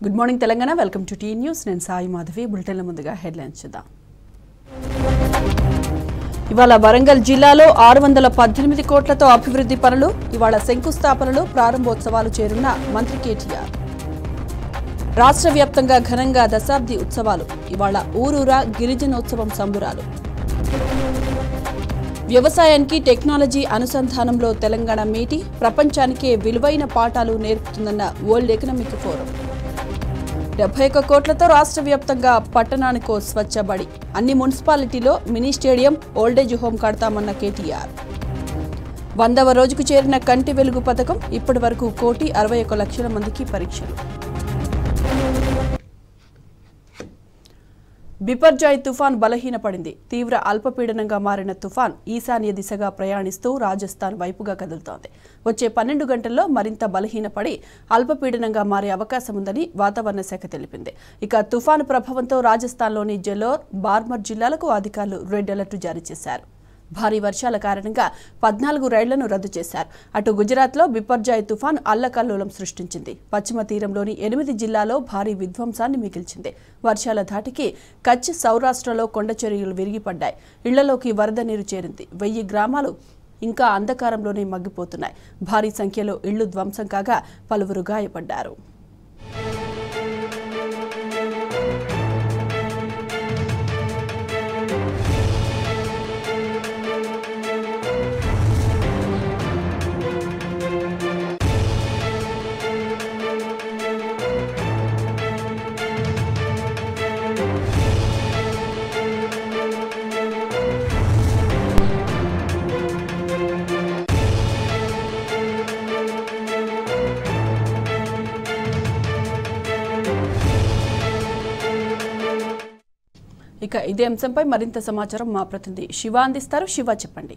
good morning Telangana welcome to T news నేను సాయి మాధవి బులెటిన్ల ముందుగా headlines చూద్దాం ఇవాళ వరంగల్ జిల్లాలో ఆరు వందల పద్దెనిమిది కోట్లతో అభివృద్ధి పనులు ఇవాళ శంకుస్థాపనలు ప్రారంభోత్సవాలు చేరున్న మంత్రి కేటీఆర్ రాష్ట్ర వ్యాప్తంగా ఘనంగా దశాబ్ది ఉత్సవాలు ఇవాళ ఊరూరా గిరిజనోత్సవం సంబురాలు వ్యవసాయానికి టెక్నాలజీ అనుసంధానంలో తెలంగాణ మీటి ప్రపంచానికే విలువైన పాఠాలు నేర్పుతుందన్న వరల్డ్ ఎకనామిక్ ఫోరం డెబ్బై ఒక్క కోట్లతో రాష్ట్ర వ్యాప్తంగా పట్టణానికో స్వచ్ఛ బడి అన్ని మున్సిపాలిటీలో మినీ స్టేడియం ఓల్డేజ్ హోం కడతామన్న కేటీఆర్ వందవ రోజుకు చేరిన కంటి వెలుగు పథకం ఇప్పటి వరకు కోటి అరవై ఒక్క లక్షల మందికి పరీక్షలు బిపర్జాయ్ తుఫాన్ బలహీనపడింది తీవ్ర అల్పపీడనంగా మారిన తుఫాన్ ఈశాన్య దిశగా ప్రయాణిస్తూ రాజస్థాన్ వైపుగా కదులుతోంది వచ్చే పన్నెండు గంటల్లో మరింత బలహీనపడి అల్పపీడనంగా మారే అవకాశం ఉందని వాతావరణ శాఖ తెలిపింది ఇక తుఫాను ప్రభావంతో రాజస్థాన్లోని జలోర్ బార్మర్ జిల్లాలకు అధికారులు రెడ్ అలర్ట్ జారీ చేశారు భారీ వర్షాల కారణంగా పద్నాలుగు రైళ్లను రద్దు చేశారు అటు గుజరాత్లో బిపర్జాయ్ తుఫాన్ అల్లకల్లోలం సృష్టించింది పశ్చిమ తీరంలోని ఎనిమిది జిల్లాలో భారీ విధ్వంసాన్ని మిగిల్చింది వర్షాల ధాటికి కచ్ సౌరాష్ట్రలో కొండ చర్యలు విరిగిపడ్డాయి ఇళ్లలోకి వరద నీరు చేరింది వెయ్యి గ్రామాలు ఇంకా అంధకారంలోనే మగ్గిపోతున్నాయి భారీ సంఖ్యలో ఇళ్లు ధ్వంసం కాగా పలువురు గాయపడ్డారు ఇక ఇదే అంశంపై మరింత సమాచారం మా ప్రతినిధి శివ అందిస్తారు శివ చెప్పండి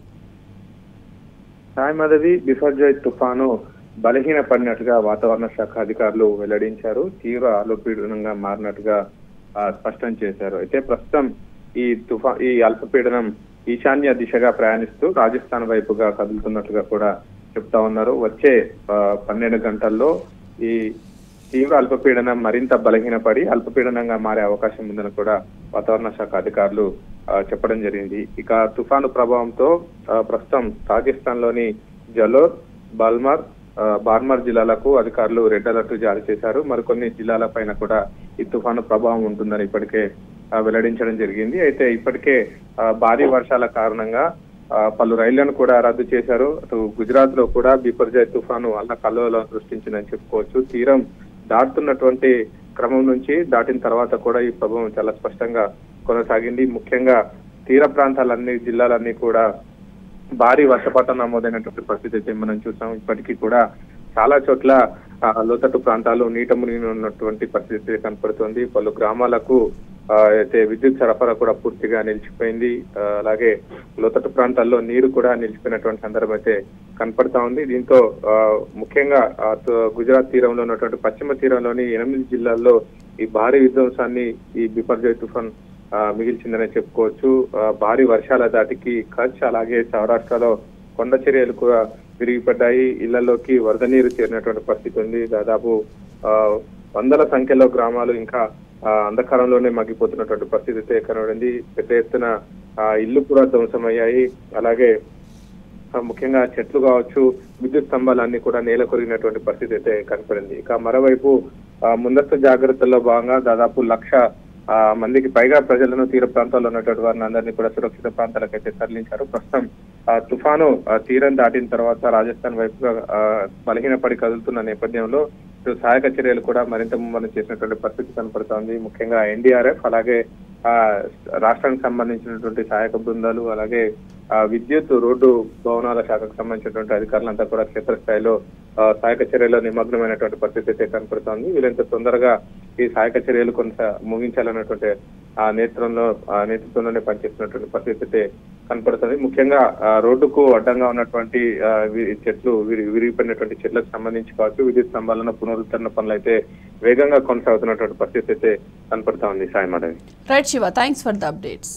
సాయి మాధవి బిఫర్జాయ్ తుఫాను బలహీన పడినట్టుగా వాతావరణ శాఖ అధికారులు వెల్లడించారు తీవ్ర అల్పపీడనంగా మారినట్టుగా ఆ, స్పష్టం చేశారు అయితే ప్రస్తుతం ఈ తుఫా ఈ అల్పపీడనం ఈశాన్య దిశగా ప్రయాణిస్తూ రాజస్థాన్ వైపుగా కదులుతున్నట్టుగా కూడా చెప్తా ఉన్నారు వచ్చే ఆ, పన్నెండు గంటల్లో ఈ తీవ్ర అల్పపీడనం మరింత బలహీనపడి అల్పపీడనంగా మారే అవకాశం ఉందని కూడా వాతావరణ శాఖ అధికారులు ఆ, చెప్పడం జరిగింది ఇక తుఫాను ప్రభావంతో ఆ, ప్రస్తుతం రాజస్థాన్ లోని జలోర్ బల్మర్ ఆ, బార్మర్ జిల్లాలకు అధికారులు రెడ్ అలర్ట్ జారీ చేశారు మరికొన్ని జిల్లాల పైన కూడా ఈ తుఫాను ప్రభావం ఉంటుందని ఇప్పటికే ఆ, వెల్లడించడం జరిగింది అయితే ఇప్పటికే ఆ, భారీ వర్షాల కారణంగా ఆ, పలు రైళ్లను కూడా రద్దు చేశారు అటు గుజరాత్ లో కూడా బిపర్జాయ్ తుఫాను అల్ల కల్లోలం సృష్టించిందని చెప్పుకోవచ్చు తీరం దాటుతున్నటువంటి క్రమం నుంచి దాటిన తర్వాత కూడా ఈ ప్రభావం చాలా స్పష్టంగా కొనసాగింది ముఖ్యంగా తీర ప్రాంతాలన్నీ జిల్లాలన్నీ కూడా భారీ వర్షపాతం నమోదైనటువంటి పరిస్థితి అయితే మనం చూసాం ఇప్పటికీ కూడా చాలా చోట్ల ఆ, లోతట్టు ప్రాంతాలు నీట మునిగి ఉన్నటువంటి పరిస్థితి కనపడుతుంది పలు గ్రామాలకు ఆ, అయితే విద్యుత్ సరఫరా కూడా పూర్తిగా నిలిచిపోయింది ఆ, అలాగే లోతట్టు ప్రాంతాల్లో నీరు కూడా నిలిచిపోయినటువంటి సందర్భం అయితే కనపడతా ఉంది దీంతో ఆ, ముఖ్యంగా ఆ, త- గుజరాత్ తీరంలో ఉన్నటువంటి పశ్చిమ తీరంలోని ఎనిమిది జిల్లాల్లో ఈ భారీ విధ్వంసాన్ని ఈ బిపర్జయ్ తుఫాన్ ఆ, మిగిల్చిందనే చెప్పుకోవచ్చు ఆ, భారీ వర్షాల దాటికి కచ్ అలాగే సౌరాష్ట్రలో కొండ చర్యలు కూడా విరిగిపడ్డాయి ఇళ్లలోకి వరద నీరు చేరినటువంటి పరిస్థితి ఉంది దాదాపు ఆ, వందల సంఖ్యలో గ్రామాలు ఇంకా ఆ, అంధకారంలోనే మగ్గిపోతున్నటువంటి పరిస్థితి అయితే కనబడింది పెద్ద ఎత్తున ఆ, ఇల్లు కూడా ధ్వంసమయ్యాయి అలాగే ఆ, ముఖ్యంగా చెట్లు కావచ్చు విద్యుత్ స్తంభాలన్నీ కూడా నేల కొరిగినటువంటి పరిస్థితి అయితే కనపడింది ఇక మరోవైపు ఆ, ముందస్తు జాగ్రత్తల్లో భాగంగా దాదాపు లక్ష ఆ, మందికి పైగా ప్రజలను తీర ప్రాంతాల్లో ఉన్నటువంటి వారిని అందరినీ కూడా సురక్షిత ప్రాంతాలకు అయితే తరలించారు ప్రస్తుతం ఆ, తుఫాను ఆ, తీరం దాటిన తర్వాత రాజస్థాన్ వైపుగా ఆ, బలహీనపడి కదులుతున్న నేపథ్యంలో ఇటు సహాయక చర్యలు కూడా మరింత ముమ్మరం చేసినటువంటి పరిస్థితి కనపడుతోంది ముఖ్యంగా ఎన్డీఆర్ఎఫ్ అలాగే ఆ రాష్ట్రానికి సంబంధించినటువంటి సహాయక బృందాలు అలాగే ఆ విద్యుత్ రోడ్డు భవనాల శాఖకు సంబంధించినటువంటి అధికారులంతా కూడా క్షేత్రస్థాయిలో ఆ, సహాయక చర్యల్లో నిమగ్నమైనటువంటి పరిస్థితి అయితే కనపడుతోంది వీళ్ళంత తొందరగా ఈ సహాయక చర్యలు కొంత ముగించాలన్నటువంటి ఆ నేతృత్వంలో ఆ నేతృత్వంలోనే పనిచేస్తున్నటువంటి పరిస్థితి అయితే కనపడుతుంది ముఖ్యంగా ఆ, రోడ్డుకు అడ్డంగా ఉన్నటువంటి ఆ, వి- చెట్లు విరి- విరిగిపోయినటువంటి చెట్లకు సంబంధించి కావచ్చు విద్యుత్ స్తంభాలను పునరుద్ధరణ పనులు అయితే వేగంగా కొనసాగుతున్నటువంటి పరిస్థితి అయితే కనపడతా ఉంది Sai Madhavi right Shiva thanks for the updates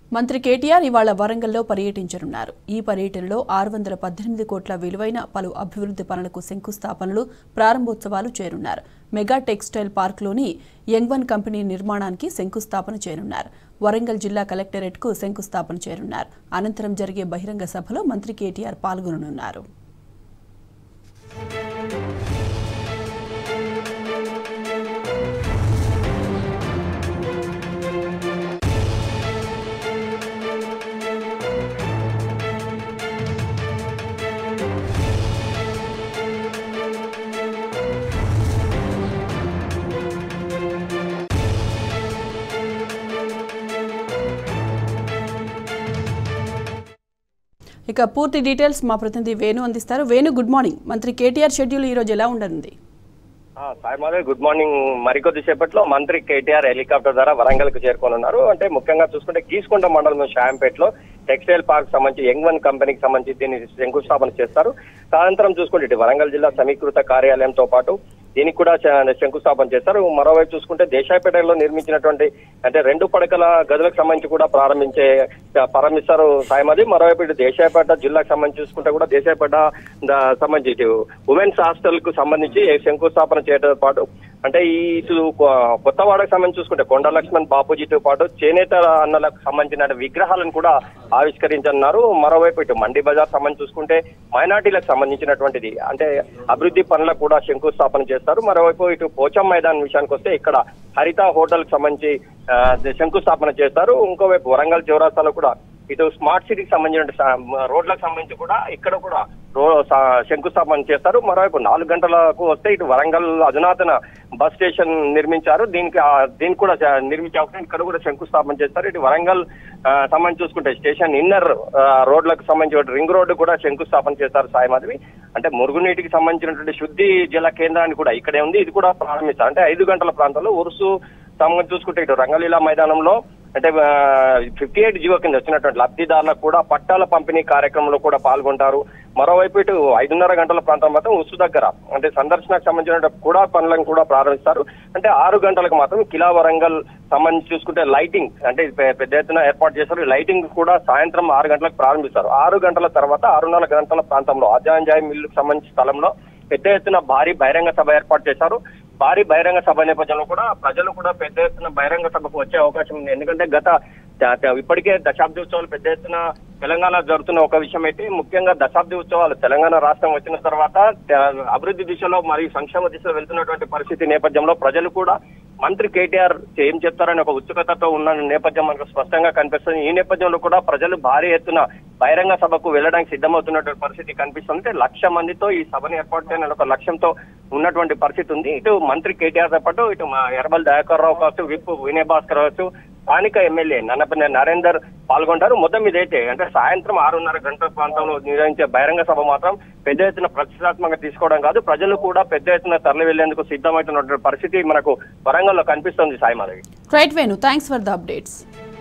మంత్రి కేటీఆర్ ఇవాళ వరంగల్లో పర్యటించనున్నారు ఈ పర్యటనలో ఆరు వందల పద్దెనిమిది కోట్ల విలువైన పలు అభివృద్ధి పనులకు శంకుస్థాపనలు ప్రారంభోత్సవాలు చేరున్నారు మెగా టెక్స్టైల్ పార్క్లోని యంగ్ వన్ కంపెనీ నిర్మాణానికి శంకుస్థాపన చేయనున్నారు వరంగల్ జిల్లా కలెక్టరేట్కు శంకుస్థాపన చేయనున్నారు అనంతరం జరిగే బహిరంగ సభలో మంత్రి కేటీఆర్ పాల్గొననున్నారు ఇక పూర్తి డీటెయిల్స్ మా ప్రతినిధి వేణు అందిస్తారు వేణు గుడ్ మార్నింగ్ మంత్రి కేటీఆర్ షెడ్యూల్ ఈ రోజు ఎలా ఉండనుంది ఆ, సాయి మాధవ్ గుడ్ మార్నింగ్ మరికొద్ది సేపట్లో మంత్రి కేటీఆర్ హెలికాప్టర్ ద్వారా వరంగల్ కు చేరుకోనున్నారు అంటే ముఖ్యంగా చూసుకుంటే గీసుకుంట మండలం షాంపేటలో టెక్స్టైల్ పార్క్ సంబంధించి యంగ్ వన్ కంపెనీకి సంబంధించి దీన్ని శంకుస్థాపన చేస్తారు సాయంత్రం చూసుకుంటే ఇటు వరంగల్ జిల్లా సమీకృత కార్యాలయంతో పాటు దీనికి కూడా శ- శంకుస్థాపన చేస్తారు మరోవైపు చూసుకుంటే దేశాయపేటలో నిర్మించినటువంటి అంటే రెండు పడకల గదులకు సంబంధించి కూడా ప్రారంభించే ప్రారంభిస్తారు సాయమది మరోవైపు ఇటు దేశాయపేట జిల్లాకు సంబంధించి చూసుకుంటే కూడా దేశాయపేట ద- సంబంధించి ఇటు ఉమెన్స్ హాస్టల్ కు సంబంధించి శంకుస్థాపన చేయడంతో పాటు అంటే ఈ ఇటు కొ- కొత్తవాడకు సంబంధించి చూసుకుంటే కొండ లక్ష్మణ్ బాపూజీతో పాటు చేనేత అన్నలకు సంబంధించిన విగ్రహాలను కూడా ఆవిష్కరించనున్నారు మరోవైపు ఇటు మండి బజార్ సంబంధించి చూసుకుంటే మైనార్టీలకు సంబంధించినటువంటిది అంటే అభివృద్ధి పనులకు కూడా శంకుస్థాపన చేస్తారు మరోవైపు ఇటు పోచం మైదాన్ విషయానికి వస్తే ఇక్కడ హరిత హోటల్ కి సంబంధించి ఆ, శంకుస్థాపన చేస్తారు ఇంకోవైపు వరంగల్ చౌరాస్తాలో కూడా ఇటు స్మార్ట్ సిటీకి సంబంధించిన స- రోడ్లకు సంబంధించి కూడా ఇక్కడ కూడా రో స- శంకుస్థాపన చేస్తారు మరోవైపు నాలుగు గంటలకు వస్తే ఇటు వరంగల్ అధునాతన బస్ స్టేషన్ నిర్మించారు దీనికి ఆ, దీనికి కూడా చ- నిర్మించే అవకాశం ఇక్కడ కూడా శంకుస్థాపన చేస్తారు ఇటు వరంగల్ ఆ, సంబంధించి చూసుకుంటే స్టేషన్ ఇన్నర్ ఆ, రోడ్లకు సంబంధించి రింగ్ రోడ్డు కూడా శంకుస్థాపన చేస్తారు సాయి మాధవి అంటే మురుగునీటికి సంబంధించినటువంటి శుద్ధి జల కేంద్రాన్ని కూడా ఇక్కడే ఉంది ఇది కూడా ప్రారంభిస్తారు అంటే ఐదు గంటల ప్రాంతంలో ఉరుసు సంబంధించి చూసుకుంటే ఇటు రంగలీలా మైదానంలో అంటే ఫిఫ్టీ ఎయిట్ జీవో కింద వచ్చినటువంటి లబ్ధిదారులకు కూడా పట్టాల పంపిణీ కార్యక్రమంలో కూడా పాల్గొంటారు మరోవైపు ఇటు ఐదున్నర గంటల ప్రాంతం మాత్రం ఉసు దగ్గర అంటే సందర్శనకు సంబంధించిన కూడా పనులను కూడా ప్రారంభిస్తారు అంటే ఆరు గంటలకు మాత్రం కిలా వరంగల్ సంబంధించి చూసుకుంటే లైటింగ్ అంటే పె- పెద్ద ఎత్తున ఏర్పాటు చేస్తారు ఈ లైటింగ్ కూడా సాయంత్రం ఆరు గంటలకు ప్రారంభిస్తారు ఆరు గంటల తర్వాత ఆరున్నర గంటల ప్రాంతంలో అజాంజాయ్ మిల్లుకు సంబంధించిన స్థలంలో పెద్ద ఎత్తున భారీ బహిరంగ సభ ఏర్పాటు చేశారు భారీ బహిరంగ సభ నేపథ్యంలో కూడా ప్రజలు కూడా పెద్ద ఎత్తున బహిరంగ సభకు వచ్చే అవకాశం ఉంది ఎందుకంటే గత ద- ద- ఇప్పటికే దశాబ్ది ఉత్సవాలు పెద్ద ఎత్తున తెలంగాణ జరుగుతున్న ఒక విషయం అయితే ముఖ్యంగా దశాబ్ది ఉత్సవాలు తెలంగాణ రాష్ట్రం వచ్చిన తర్వాత త- అభివృద్ధి దిశలో మరియు సంక్షేమ దిశలో వెళ్తున్నటువంటి పరిస్థితి నేపథ్యంలో ప్రజలు కూడా మంత్రి కేటీఆర్ ఏం చెప్తారని ఒక ఉత్సుకతతో ఉన్న నేపథ్యం మనకు స్పష్టంగా కనిపిస్తుంది ఈ నేపథ్యంలో కూడా ప్రజలు భారీ ఎత్తున బహిరంగ సభకు వెళ్ళడానికి సిద్ధమవుతున్నటువంటి పరిస్థితి కనిపిస్తుంది అంటే లక్ష మందితో ఈ సభను ఏర్పాటు చేయాలని ఒక లక్ష్యంతో ఉన్నటువంటి పరిస్థితి ఉంది ఇటు మంత్రి కేటీఆర్ తో పాటు ఇటు మా ఎర్రబల్ దయాకర్ రావు కావచ్చు విప్ వినయ్ భాస్కర్ కావచ్చు స్థానిక ఎమ్మెల్యే నన్నపల్లి నరేందర్ పాల్గొంటారు మొత్తం ఇదైతే అంటే సాయంత్రం ఆరున్నర గంటల ప్రాంతంలో నిర్వహించే బహిరంగ సభ మాత్రం పెద్ద ఎత్తున ప్రతిష్టాత్మకంగా తీసుకోవడం కాదు ప్రజలు కూడా పెద్ద ఎత్తున తరలి వెళ్లేందుకు సిద్ధమవుతున్నటువంటి పరిస్థితి మనకు వరంగల్లో కనిపిస్తుంది Sai Madhavi right Venu thanks for the updates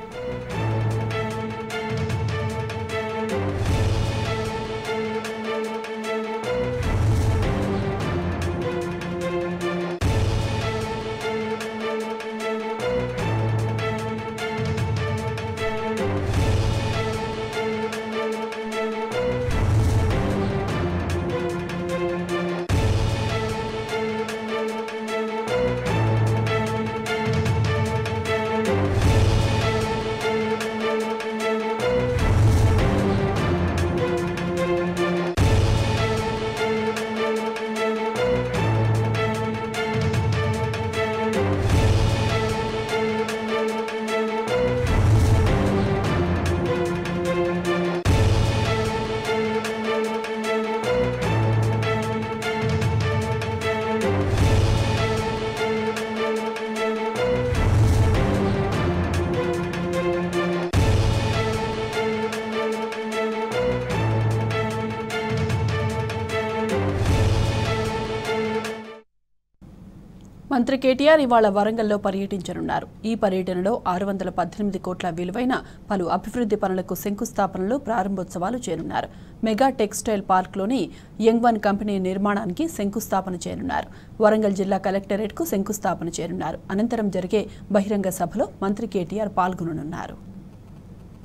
మంత్రి కేటీఆర్ ఇవాళ వరంగల్లో పర్యటించనున్నారు ఈ పర్యటనలో ఆరు వందల పద్దెనిమిది కోట్ల విలువైన పలు అభివృద్ధి పనులకు శంకుస్థాపనలు ప్రారంభోత్సవాలు చేరున్నారు మెగా టెక్స్టైల్ పార్క్లోని యంగ్ వన్ కంపెనీ నిర్మాణానికి శంకుస్థాపన చేయనున్నారు వరంగల్ జిల్లా కలెక్టరేట్కు శంకుస్థాపన చేయనున్నారు అనంతరం జరిగే బహిరంగ సభలో మంత్రి కేటీఆర్ పాల్గొననున్నారు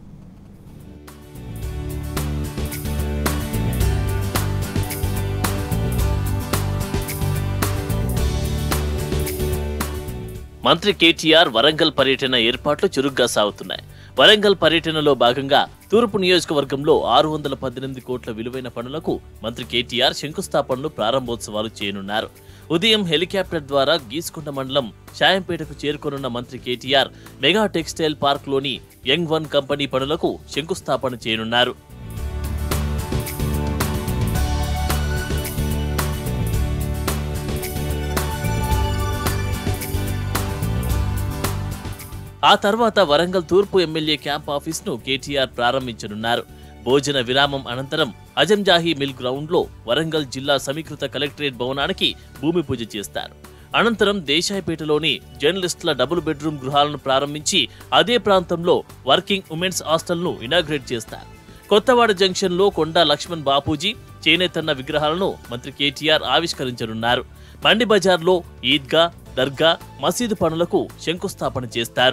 మంత్రి కేటీఆర్ వరంగల్ పర్యటన ఏర్పాట్లు చురుగ్గా సాగుతున్నాయి వరంగల్ పర్యటనలో భాగంగా తూర్పు నియోజకవర్గంలో ఆరు వందల పద్దెనిమిది కోట్ల విలువైన పనులకు మంత్రి కేటీఆర్ శంకుస్థాపనలు ప్రారంభోత్సవాలు చేయనున్నారు ఉదయం హెలికాప్టర్ ద్వారా గీసుకుంట మండలం షాయంపేటకు చేరుకోనున్న మంత్రి కేటీఆర్ మెగా టెక్స్టైల్ పార్క్లోని యంగ్ వన్ కంపెనీ పనులకు శంకుస్థాపన చేయనున్నారు ఆ తర్వాత వరంగల్ తూర్పు ఎమ్మెల్యే క్యాంప్ ఆఫీస్ ను కేటీఆర్ ప్రారంభించనున్నారు భోజన విరామం అనంతరం అజంజాహీ మిల్ గ్రౌండ్ లో వరంగల్ జిల్లా సమీకృత కలెక్టరేట్ భవనానికి భూమి పూజ చేస్తారు అనంతరం దేశాయిపేటలోని జర్నలిస్టుల డబుల్ బెడ్రూమ్ గృహాలను ప్రారంభించి అదే ప్రాంతంలో వర్కింగ్ ఉమెన్స్ హాస్టల్ను ఇనాగ్రేట్ చేస్తారు కొత్తవాడ జంక్షన్ లో కొండా లక్ష్మణ్ బాపూజీ చేనేతన్న విగ్రహాలను మంత్రి కేటీఆర్ ఆవిష్కరించనున్నారు మండి బజార్లో ఈద్గా దర్గా మసీదు పనులకు శంకుస్థాపన చేస్తారు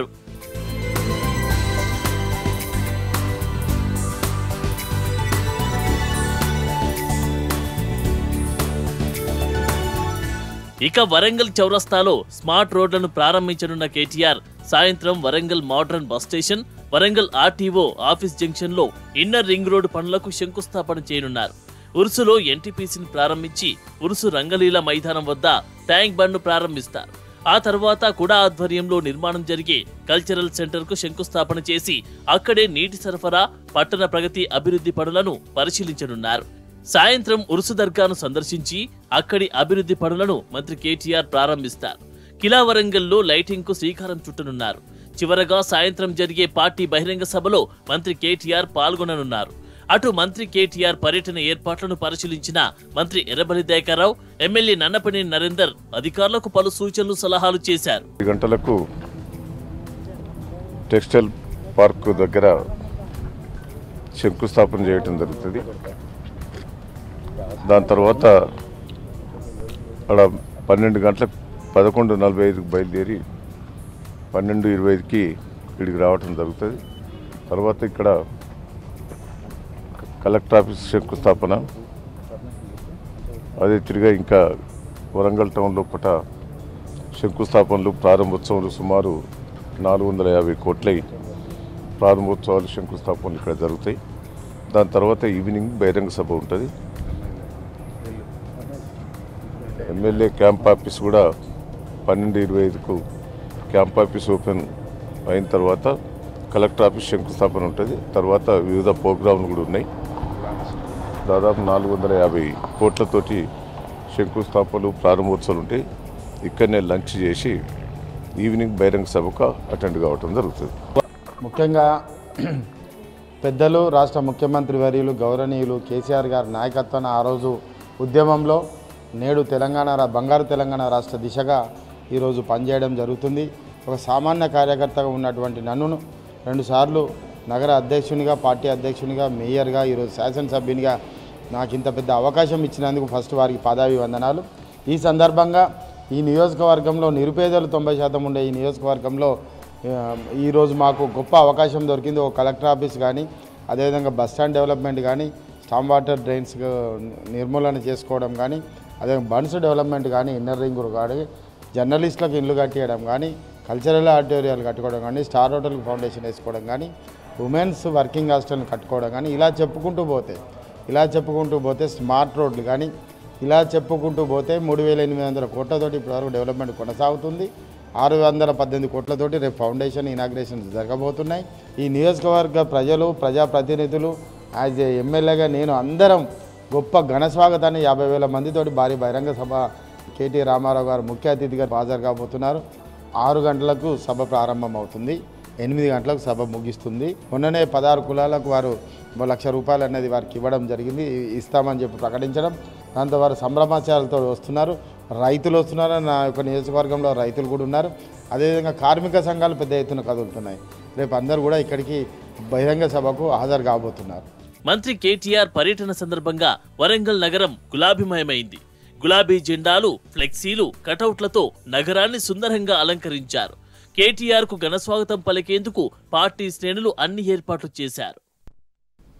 ఇక వరంగల్ చౌరస్తాలో స్మార్ట్ రోడ్లను ప్రారంభించనున్న కేటీఆర్ సాయంత్రం Warangal modern bus station Warangal RTO office junction లో ఇన్నర్ రింగ్ రోడ్డు పనులకు శంకుస్థాపన చేయనున్నారు ఉరుసులో ఎన్టీపీసీని ప్రారంభించి ఉరుసు రంగలీల మైదానం వద్ద ట్యాంక్ బండ్ను ప్రారంభిస్తారు ఆ తర్వాత కుడా ఆధ్వర్యంలో నిర్మాణం జరిగే కల్చరల్ సెంటర్ కు శంకుస్థాపన చేసి అక్కడే నీటి సరఫరా పట్టణ ప్రగతి అభివృద్ధి పనులను పరిశీలించనున్నారు సాయంత్రం ఉరుసు దర్గాను సందర్శించి అక్కడి అభివృద్ధి పనులను మంత్రి కేటీఆర్ ప్రారంభిస్తారు కిలా వరంగల్లో లైటింగ్ కు శ్రీకారం చుట్టనున్నారు చివరగా సాయంత్రం జరిగే పార్టీ బహిరంగ సభలో మంత్రి కేటీఆర్ పాల్గొననున్నారు అటు మంత్రి కేటీఆర్ పర్యటన ఏర్పాట్లను పరిశీలించిన మంత్రి ఎర్రబలి దయాకర్రావు ఎమ్మెల్యే నన్నపని నరేందర్ అధికారులకు పలు సూచనలు సలహాలు చేశారు ఐదు గంటలకు టెక్స్టైల్ పార్క్ దగ్గర శంకుస్థాపన చేయటం జరుగుతుంది దాని తర్వాత అక్కడ పన్నెండు గంటలకు పదకొండు నలభై ఐదుకి బయలుదేరి పన్నెండు ఇరవై ఐదుకి ఇక్కడికి రావటం జరుగుతుంది తర్వాత ఇక్కడ కలెక్టర్ ఆఫీస్ శంకుస్థాపన అదే తిరిగా ఇంకా వరంగల్ టౌన్ లోపల శంకుస్థాపనలు ప్రారంభోత్సవాలు సుమారు నాలుగు వందల యాభై కోట్లై ప్రారంభోత్సవాలు శంకుస్థాపనలు ఇక్కడ జరుగుతాయి దాని తర్వాత ఈవినింగ్ బహిరంగ సభ ఉంటుంది ఎమ్మెల్యే క్యాంప్ ఆఫీస్ కూడా పన్నెండు ఇరవై ఐదుకు క్యాంప్ ఆఫీస్ ఓపెన్ అయిన తర్వాత కలెక్టర్ ఆఫీస్ శంకుస్థాపన ఉంటుంది తర్వాత వివిధ ప్రోగ్రాంలు కూడా ఉన్నాయి దాదాపు నాలుగు వందల యాభై కోట్లతోటి శంకుస్థాపనలు ప్రారంభోత్సవాలు ఉంటాయి ఇక్కడనే లంచ్ చేసి ఈవినింగ్ బహిరంగ సభకు అటెండ్ కావటం జరుగుతుంది ముఖ్యంగా పెద్దలు రాష్ట్ర ముఖ్యమంత్రి వర్యులు గౌరవనీయులు కేసీఆర్ గారి నాయకత్వాన ఆ రోజు ఉద్యమంలో నేడు తెలంగాణ రా- బంగారు తెలంగాణ రాష్ట్ర దిశగా ఈరోజు పనిచేయడం జరుగుతుంది ఒక సామాన్య కార్యకర్తగా ఉన్నటువంటి నన్నును రెండుసార్లు నగర అధ్యక్షునిగా పార్టీ అధ్యక్షునిగా మేయర్గా ఈరోజు శాసనసభ్యునిగా నాకు ఇంత పెద్ద అవకాశం ఇచ్చినందుకు ఫస్ట్ వారికి పదవి వందనాలు ఈ సందర్భంగా ఈ నియోజకవర్గంలో నిరుపేదలు తొంభై శాతం ఉండే ఈ నియోజకవర్గంలో ఆ, ఈరోజు మాకు గొప్ప అవకాశం దొరికింది ఒక కలెక్టర్ ఆఫీస్ కానీ అదేవిధంగా బస్ స్టాండ్ డెవలప్మెంట్ కానీ స్టామ్ వాటర్ డ్రైన్స్ నిర్మూలన చేసుకోవడం కానీ అదే బన్స్ డెవలప్మెంట్ కానీ ఇన్నర్ రింగ్ కానీ జర్నలిస్టులకు ఇల్లు కట్టియడం కానీ కల్చరల్ ఆడిటోరియాలు కట్టుకోవడం కానీ స్టార్ హోటల్కి ఫౌండేషన్ వేసుకోవడం కానీ ఉమెన్స్ వర్కింగ్ హాస్టల్ని కట్టుకోవడం కానీ ఇలా చెప్పుకుంటూ పోతే ఇలా చెప్పుకుంటూ పోతే స్మార్ట్ రోడ్లు కానీ ఇలా చెప్పుకుంటూ పోతే మూడు వేల ఎనిమిది వందల కోట్లతోటి ఇప్పటివరకు డెవలప్మెంట్ కొనసాగుతుంది ఆరు వందల పద్దెనిమిది కోట్లతోటి రేపు ఫౌండేషన్ ఇనాగ్రేషన్ జరగబోతున్నాయి ఈ నియోజకవర్గ ప్రజలు ప్రజాప్రతినిధులు యాజ్ ఏ ఎమ్మెల్యేగా నేను అందరం గొప్ప ఘన స్వాగతాన్ని యాభై వేల మందితోటి భారీ బహిరంగ సభ కేటీ రామారావు గారు ముఖ్య అతిథిగా హాజరు కాబోతున్నారు ఆరు గంటలకు సభ ప్రారంభం అవుతుంది ఎనిమిది గంటలకు సభ ముగిస్తుంది మొన్ననే పదహారు కులాలకు వారు ఓ లక్ష రూపాయలు అనేది వారికి ఇవ్వడం జరిగింది ఇ- ఇస్తామని చెప్పి ప్రకటించడం దాంతో వారు సంభ్రమాచారాలతో వస్తున్నారు రైతులు వస్తున్నారు నా యొక్క నియోజకవర్గంలో రైతులు కూడా ఉన్నారు అదేవిధంగా కార్మిక సంఘాలు పెద్ద ఎత్తున కదులుతున్నాయి రేపు అందరూ కూడా ఇక్కడికి బహిరంగ సభకు హాజరు కాబోతున్నారు మంత్రి కేటీఆర్ పర్యటన సందర్భంగా వరంగల్ నగరం గులాబీమయమైంది గులాబీ జెండాలు ఫ్లెక్సీలు కటౌట్లతో నగరాన్ని సుందరంగా అలంకరించారు కేటీఆర్ కు ఘనస్వాగతం పలికేందుకు పార్టీ శ్రేణులు అన్ని ఏర్పాట్లు చేశారు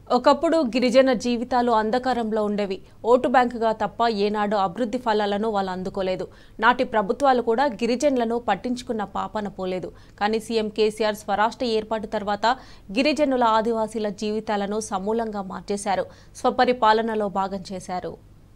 ఒకప్పుడు గిరిజన జీవితాలు అంధకారంలో ఉండేవి ఓటు బ్యాంకుగా తప్ప ఏనాడు అభివృద్ధి ఫలాలను వాళ్ళు అందుకోలేదు నాటి ప్రభుత్వాలు కూడా గిరిజనులను పట్టించుకున్న పాపన పోలేదు కానీ సీఎం కేసీఆర్ స్వరాష్ట్ర ఏర్పాటు తర్వాత గిరిజనుల ఆదివాసీల జీవితాలను సమూలంగా మార్చేశారు స్వపరిపాలనలో భాగం చేశారు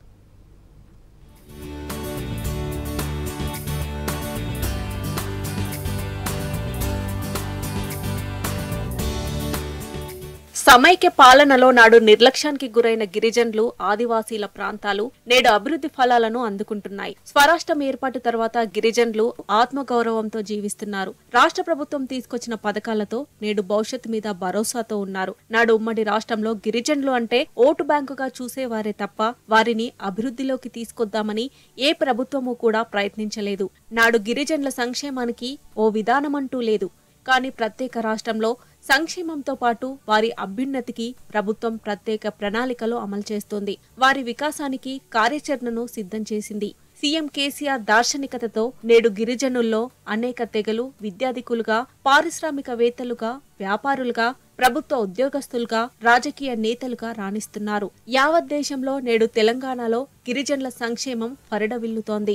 సమైక్య పాలనలో నాడు నిర్లక్ష్యానికి గురైన గిరిజనులు ఆదివాసీల ప్రాంతాలు నేడు అభివృద్ధి ఫలాలను అందుకుంటున్నాయి స్వరాష్ట్రం ఏర్పాటు తర్వాత గిరిజనులు ఆత్మగౌరవంతో జీవిస్తున్నారు రాష్ట్ర ప్రభుత్వం తీసుకొచ్చిన పథకాలతో నేడు భవిష్యత్తు మీద భరోసాతో ఉన్నారు నాడు ఉమ్మడి రాష్ట్రంలో గిరిజనులు అంటే ఓటు బ్యాంకుగా చూసేవారే తప్ప వారిని అభివృద్ధిలోకి తీసుకొద్దామని ఏ ప్రభుత్వము కూడా ప్రయత్నించలేదు నాడు గిరిజనుల సంక్షేమానికి ఓ విధానమంటూ లేదు కానీ ప్రత్యేక రాష్ట్రంలో సంక్షేమంతో పాటు వారి అభ్యున్నతికి ప్రభుత్వం ప్రత్యేక ప్రణాళికలు అమలు చేస్తోంది వారి వికాసానికి కార్యాచరణను సిద్ధం చేసింది సీఎం కేసీఆర్ దార్శనికతతో నేడు గిరిజనుల్లో అనేక తెగలు విద్యాధికులుగా పారిశ్రామికవేత్తలుగా వ్యాపారులుగా ప్రభుత్వ ఉద్యోగస్తులుగా రాజకీయ నేతలుగా రాణిస్తున్నారు యావత్ దేశంలో నేడు తెలంగాణలో గిరిజనుల సంక్షేమం ఫరిడవిల్లుతోంది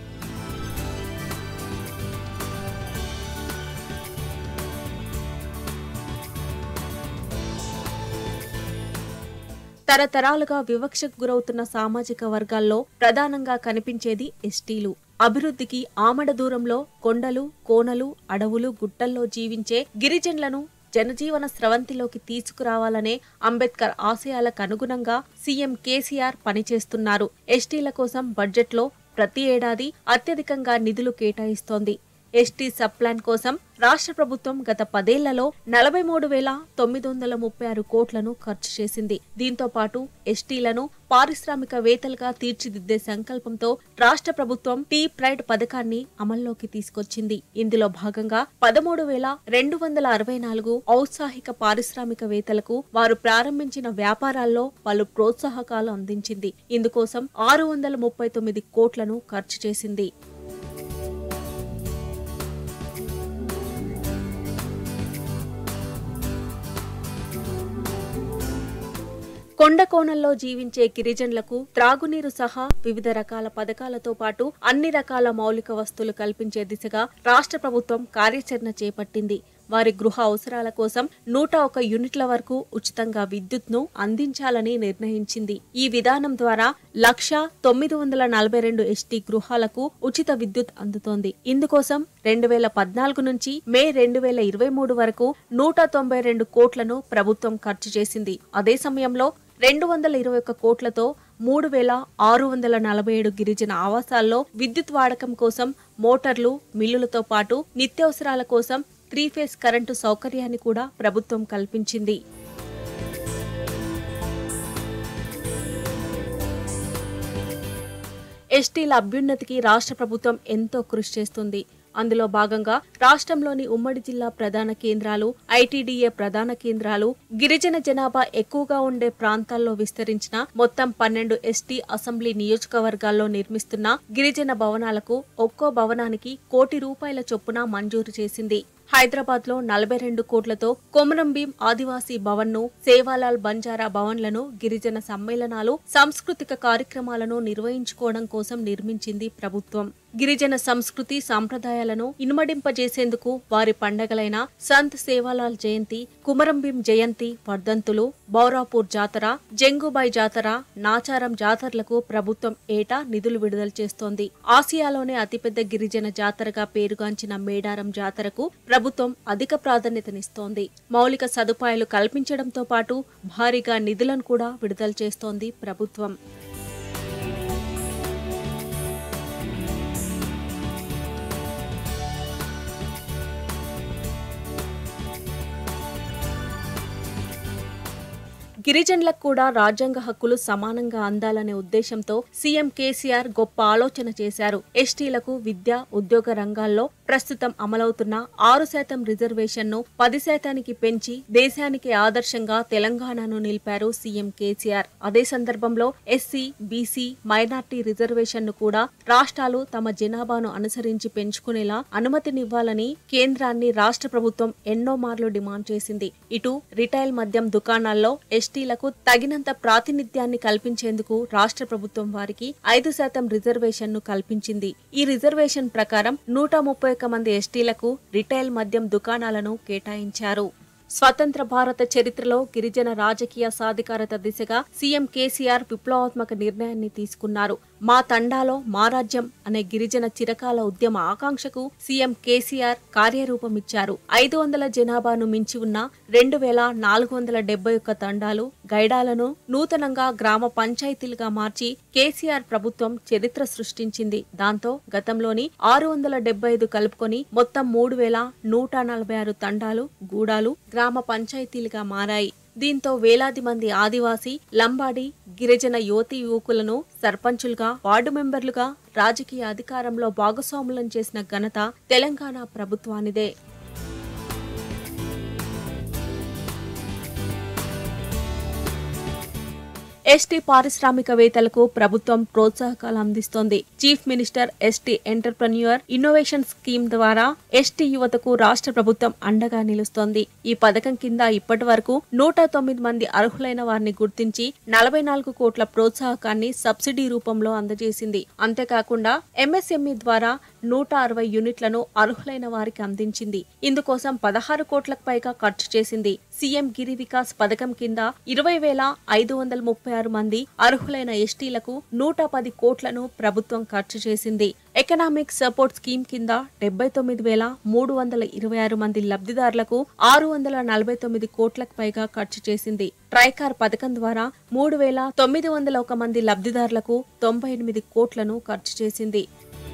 తరతరాలుగా వివక్షకు గురవుతున్న సామాజిక వర్గాల్లో ప్రధానంగా కనిపించేది ఎస్టీలు అభివృద్ధికి ఆమడ దూరంలో కొండలు కోనలు అడవులు గుట్టల్లో జీవించే గిరిజనులను జనజీవన స్రవంతిలోకి తీసుకురావాలనే అంబేద్కర్ ఆశయాలకు అనుగుణంగా సీఎం కేసీఆర్ పనిచేస్తున్నారు ఎస్టీల కోసం బడ్జెట్లో ప్రతి ఏడాది అత్యధికంగా నిధులు కేటాయిస్తోంది ఎస్టీ సబ్ ప్లాన్ కోసం రాష్ట్ర ప్రభుత్వం గత పదేళ్లలో నలభై మూడు వేల తొమ్మిది వందల ముప్పై ఆరు కోట్లను ఖర్చు చేసింది దీంతో పాటు ఎస్టీలను పారిశ్రామికవేత్తలుగా తీర్చిదిద్దే సంకల్పంతో రాష్ట్ర ప్రభుత్వం టీ ప్రైడ్ పథకాన్ని అమల్లోకి తీసుకొచ్చింది ఇందులో భాగంగా పదమూడు వేల రెండు వందల అరవై నాలుగు ఔత్సాహిక పారిశ్రామికవేత్తలకు వారు ప్రారంభించిన వ్యాపారాల్లో పలు ప్రోత్సాహకాలు అందించింది ఇందుకోసం ఆరు వందల ముప్పై తొమ్మిది కోట్లను ఖర్చు చేసింది కొండ కోణంలో జీవించే గిరిజనులకు త్రాగునీరు సహా వివిధ రకాల పథకాలతో పాటు అన్ని రకాల మౌలిక వస్తువులు కల్పించే దిశగా రాష్ట్ర ప్రభుత్వం కార్యాచరణ చేపట్టింది వారి గృహ అవసరాల కోసం నూట ఒక యూనిట్ల వరకు ఉచితంగా విద్యుత్ను అందించాలని నిర్ణయించింది ఈ విధానం ద్వారా లక్ష తొమ్మిది వందల నలభై రెండు ఎస్టీ గృహాలకు ఉచిత విద్యుత్ అందుతోంది ఇందుకోసం రెండు వేల పద్నాలుగు నుంచి మే రెండు వేల ఇరవై మూడు వరకు నూట తొంభై రెండు కోట్లను ప్రభుత్వం ఖర్చు చేసింది అదే సమయంలో రెండు వందల ఇరవై ఒక్క కోట్లతో మూడు వేల ఆరు వందల నలభై ఏడు గిరిజన ఆవాసాల్లో విద్యుత్ వాడకం కోసం మోటార్లు మిల్లులతో పాటు నిత్యావసరాల కోసం త్రీ ఫేజ్ కరెంటు సౌకర్యాన్ని కూడా ప్రభుత్వం కల్పించింది ఎస్టీల అభ్యున్నతికి రాష్ట్ర ప్రభుత్వం ఎంతో కృషి చేస్తుంది అందులో భాగంగా రాష్ట్రంలోని ఉమ్మడి జిల్లా ప్రధాన కేంద్రాలు ఐటీడీఏ ప్రధాన కేంద్రాలు గిరిజన జనాభా ఎక్కువగా ఉండే ప్రాంతాల్లో విస్తరించిన మొత్తం పన్నెండు ఎస్టీ అసెంబ్లీ నియోజకవర్గాల్లో నిర్మిస్తున్న గిరిజన భవనాలకు ఒక్కో భవనానికి కోటి రూపాయల చొప్పున మంజూరు చేసింది హైదరాబాద్ లో నలభై రెండు కోట్లతో కొమరం భీం ఆదివాసీ భవన్ ను సేవాలాల్ బంజారా భవన్లను గిరిజన సమ్మేళనాలు సాంస్కృతిక కార్యక్రమాలను నిర్వహించుకోవడం కోసం నిర్మించింది ప్రభుత్వం గిరిజన సంస్కృతి సాంప్రదాయాలను ఇనుమడింపజేసేందుకు వారి పండగలైన సంత్ సేవాలాల్ జయంతి కుమరం భీం జయంతి వర్ధంతులు బౌరాపూర్ జాతర జంగుబాయ్ జాతర నాచారం జాతరలకు ప్రభుత్వం ఏటా నిధులు విడుదల చేస్తోంది ఆసియాలోనే అతిపెద్ద గిరిజన జాతరగా పేరుగాంచిన మేడారం జాతరకు ప్రభుత్వం అధిక ప్రాధాన్యతనిస్తోంది మౌలిక సదుపాయాలు కల్పించడంతో పాటు భారీగా నిధులను కూడా విడుదల చేస్తోంది ప్రభుత్వం గిరిజనులకు కూడా రాజ్యాంగ హక్కులు సమానంగా అందాలనే ఉద్దేశంతో సీఎం కేసీఆర్ గొప్ప ఆలోచన చేశారు ఎస్టీలకు విద్య ఉద్యోగ రంగాల్లో ప్రస్తుతం అమలవుతున్న ఆరు శాతం రిజర్వేషన్ను పది శాతానికి పెంచి దేశానికి ఆదర్శంగా తెలంగాణను నిలిపారు సీఎం కేసీఆర్ అదే సందర్భంలో ఎస్సీ బీసీ మైనార్టీ రిజర్వేషన్ను కూడా రాష్ట్రాలు తమ జనాభాను అనుసరించి పెంచుకునేలా అనుమతినివ్వాలని కేంద్రాన్ని రాష్ట్ర ప్రభుత్వం ఎన్నో మార్లు డిమాండ్ చేసింది ఇటు రిటైల్ మద్యం దుకాణాల్లో ఎస్టీ ఎస్టీలకు తగినంత ప్రాతినిధ్యాన్ని కల్పించేందుకు రాష్ట్ర ప్రభుత్వం వారికి ఐదు శాతం రిజర్వేషన్ ను కల్పించింది ఈ రిజర్వేషన్ ప్రకారం నూట ముప్పై ఒక్క మంది ఎస్టీలకు రిటైల్ మద్యం దుకాణాలను కేటాయించారు స్వతంత్ర భారత చరిత్రలో గిరిజన రాజకీయ సాధికారత దిశగా సీఎం కేసీఆర్ విప్లవాత్మక నిర్ణయాన్ని తీసుకున్నారు మా తండాలో మా రాజ్యం అనే గిరిజన చిరకాల ఉద్యమ ఆకాంక్షకు సీఎం కేసీఆర్ కార్యరూపమిచ్చారు ఐదు వందల జనాభాను మించి ఉన్న రెండు వేల నాలుగు వందల డెబ్బై ఒక్క తండాలు గైడాలను నూతనంగా గ్రామ పంచాయతీలుగా మార్చి కేసీఆర్ ప్రభుత్వం చరిత్ర సృష్టించింది దాంతో గతంలోని ఆరు వందల డెబ్బై ఐదు కలుపుకొని మొత్తం మూడు వేల నూట నలభై ఆరు తండాలు గూడాలు గ్రామ పంచాయతీలుగా మారాయి దీంతో వేలాది మంది ఆదివాసీ లంబాడి గిరిజన యువతి యువకులను సర్పంచులుగా వార్డు మెంబర్లుగా రాజకీయ అధికారంలో భాగస్వాములను చేసిన ఘనత తెలంగాణ ప్రభుత్వానిదే ఎస్టీ పారిశ్రామికవేత్తలకు ప్రభుత్వం ప్రోత్సాహకాలు అందిస్తోంది chief minister ST entrepreneur innovation scheme ద్వారా ఎస్టీ యువతకు రాష్ట్ర ప్రభుత్వం అండగా నిలుస్తోంది ఈ పథకం కింద ఇప్పటి వరకు నూట తొమ్మిది మంది అర్హులైన వారిని గుర్తించి నలభై నాలుగు కోట్ల ప్రోత్సాహకాన్ని సబ్సిడీ రూపంలో అందజేసింది అంతేకాకుండా ఎంఎస్ఎంఈ ద్వారా నూట అరవై యూనిట్లను అర్హులైన వారికి అందించింది ఇందుకోసం పదహారు కోట్లకు పైగా ఖర్చు చేసింది సీఎం గిరి వికాస్ పథకం కింద ఇరవై వేల ఐదు వందల ముప్పై ఆరు మంది అర్హులైన ఎస్టీలకు నూట పది కోట్లను ప్రభుత్వం ఖర్చు చేసింది ఎకనామిక్ సపోర్ట్ స్కీమ్ కింద డెబ్బై తొమ్మిది వేల మూడు వందల ఇరవై ఆరు మంది లబ్ధిదారులకు ఆరు వందల నలభై తొమ్మిది కోట్లకు పైగా ఖర్చు చేసింది ట్రైకార్ పథకం ద్వారా మూడు వేల తొమ్మిది వందల ఒక మంది లబ్ధిదారులకు తొంభై ఎనిమిది కోట్లను ఖర్చు చేసింది